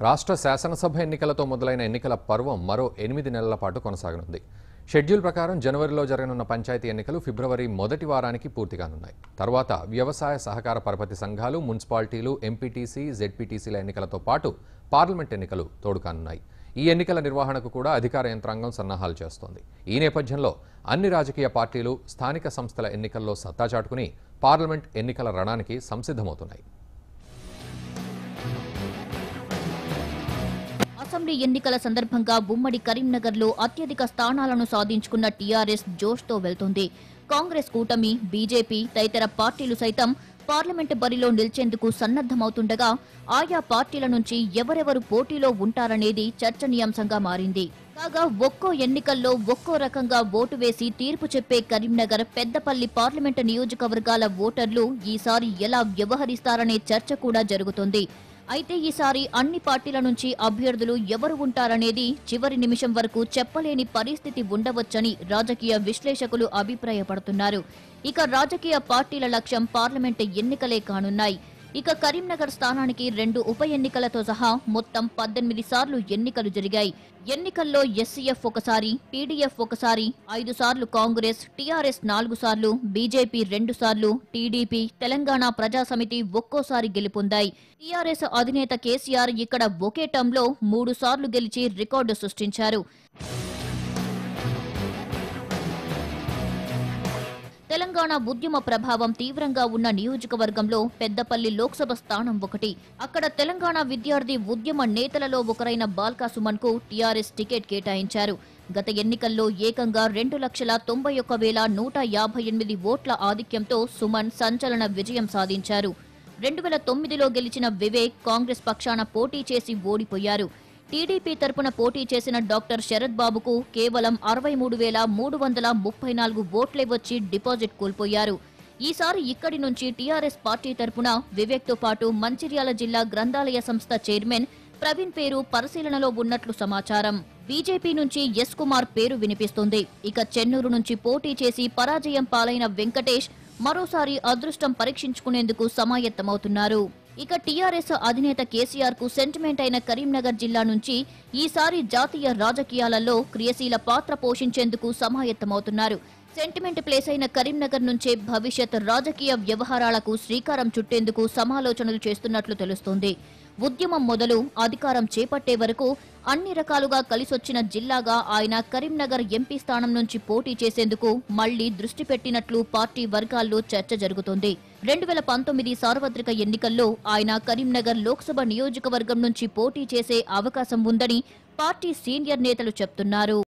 రాష్ట్ర శాసనసభ ఎన్నికలతో మొదలైన ఎన్నికల పర్వం మరో ఎనిమిది నెలల పాటు కొనసాగనుంది షెడ్యూల్ ప్రకారం జనవరిలో జరగనున్న పంచాయతీ ఎన్నికలు ఫిబ్రవరి మొదటి వారానికి పూర్తి కానున్నాయి తర్వాత వ్యవసాయ సహకార పరపతి సంఘాలు మున్సిపాలిటీలు ఎంపీటీసీ జెడ్పీటీసీల ఎన్నికలతో పాటు పార్లమెంట్ ఎన్నికలు తోడుకానున్నాయి ఈ ఎన్నికల నిర్వహణకు కూడా అధికార యంత్రాంగం సన్నాహాలు చేస్తోంది ఈ నేపథ్యంలో అన్ని రాజకీయ పార్టీలు స్థానిక సంస్థల ఎన్నికల్లో సత్తా చాటుకుని పార్లమెంట్ ఎన్నికల రణానికి సంసిద్ధమవుతున్నాయి అసెంబ్లీ ఎన్నికల సందర్భంగా ఉమ్మడి కరీంనగర్లో అత్యధిక స్థానాలను సాధించుకున్న టీఆర్ఎస్ జోష్తో వెళ్తోంది కాంగ్రెస్ కూటమి బీజేపీ తదితర పార్టీలు సైతం పార్లమెంటు బరిలో నిలిచేందుకు సన్నద్దమవుతుండగా ఆయా పార్టీల నుంచి ఎవరెవరు పోటీలో ఉంటారనేది చర్చనీయాంశంగా మారింది కాగా ఒక్కో ఎన్నికల్లో ఒక్కో రకంగా ఓటు వేసి తీర్పు చెప్పే కరీంనగర్ పెద్దపల్లి పార్లమెంటు నియోజకవర్గాల ఓటర్లు ఈసారి ఎలా వ్యవహరిస్తారనే చర్చ కూడా జరుగుతోంది అయితే ఈసారి అన్ని పార్టీల నుంచి అభ్యర్థులు ఎవరు ఉంటారనేది చివరి నిమిషం వరకు చెప్పలేని పరిస్థితి ఉండవచ్చని రాజకీయ విశ్లేషకులు అభిప్రాయపడుతున్నారు ఇక రాజకీయ పార్టీల లక్ష్యం పార్లమెంటు ఎన్నికలే కానున్నాయి ఇక కరీంనగర్ స్థానానికి రెండు ఉప ఎన్నికలతో సహా మొత్తం పద్దెనిమిది సార్లు ఎన్నికలు జరిగాయి ఎన్నికల్లో ఎస్సీఎఫ్ ఒకసారి పీడీఎఫ్ ఒకసారి ఐదు సార్లు కాంగ్రెస్ టీఆర్ఎస్ నాలుగు సార్లు బీజేపీ రెండు సార్లు టీడీపీ తెలంగాణ ప్రజా సమితి ఒక్కోసారి గెలుపొందాయి టీఆర్ఎస్ అధినేత కేసీఆర్ ఇక్కడ ఒకే టర్మ్లో మూడు సార్లు గెలిచి రికార్డు సృష్టించారు తెలంగాణ ఉద్యమ ప్రభావం తీవ్రంగా ఉన్న నియోజకవర్గంలో పెద్దపల్లి లోక్సభ స్థానం ఒకటి అక్కడ తెలంగాణ విద్యార్థి ఉద్యమ నేతలలో ఒకరైన బాల్కా సుమన్ కు టీఆర్ఎస్ టికెట్ కేటాయించారు గత ఎన్నికల్లో ఏకంగా రెండు లక్షల తొంభై ఒక్క వేల నూట యాభై ఎనిమిది ఓట్ల ఆధిక్యంతో సుమన్ సంచలన విజయం సాధించారు రెండు వేల తొమ్మిదిలో గెలిచిన వివేక్ కాంగ్రెస్ పక్షాన పోటీ చేసి ఓడిపోయారు టీడీపీ తరపున పోటీ చేసిన డాక్టర్ శరత్ బాబుకు కేవలం అరవై మూడు వేల మూడు వందల ముప్పై నాలుగు ఓట్లే వచ్చి డిపాజిట్ కోల్పోయారు ఈసారి ఇక్కడి నుంచి టీఆర్ఎస్ పార్టీ తరపున వివేక్తో పాటు మంచిర్యాల జిల్లా గ్రంథాలయ సంస్థ చైర్మన్ ప్రవీణ్ పేరు పరిశీలనలో ఉన్నట్లు సమాచారం బీజేపీ నుంచి ఎస్ కుమార్ పేరు వినిపిస్తుంది ఇక చెన్నూరు నుంచి పోటీ చేసి పరాజయం పాలైన వెంకటేష్ మరోసారి అదృష్టం పరీక్షించుకునేందుకు సమాయత్తమవుతున్నారు ఇక టీఆర్ఎస్ అధినేత కేసీఆర్ కు సెంటిమెంట్ అయిన కరీంనగర్ జిల్లా నుంచి ఈసారి జాతీయ రాజకీయాలలో క్రియాశీల పాత్ర పోషించేందుకు సమాయత్తమవుతున్నారు సెంటిమెంట్ ప్లేస్ అయిన కరీంనగర్ నుంచే భవిష్యత్ రాజకీయ వ్యవహారాలకు శ్రీకారం చుట్టేందుకు సమాలోచనలు చేస్తున్నట్లు తెలుస్తోంది ఉద్యమం మొదలు అధికారం చేపట్టే వరకు అన్ని రకాలుగా కలిసొచ్చిన జిల్లాగా ఆయన కరీంనగర్ ఎంపీ స్థానం నుంచి పోటీ చేసేందుకు మళ్లీ దృష్టి పెట్టినట్లు పార్టీ వర్గాల్లో చర్చ జరుగుతోంది రెండు వేల పంతొమ్మిది సార్వత్రిక ఎన్నికల్లో ఆయన కరీంనగర్ లోక్సభ నియోజకవర్గం నుంచి పోటీ చేసే అవకాశం ఉందని పార్టీ సీనియర్ నేతలు చెప్తున్నారు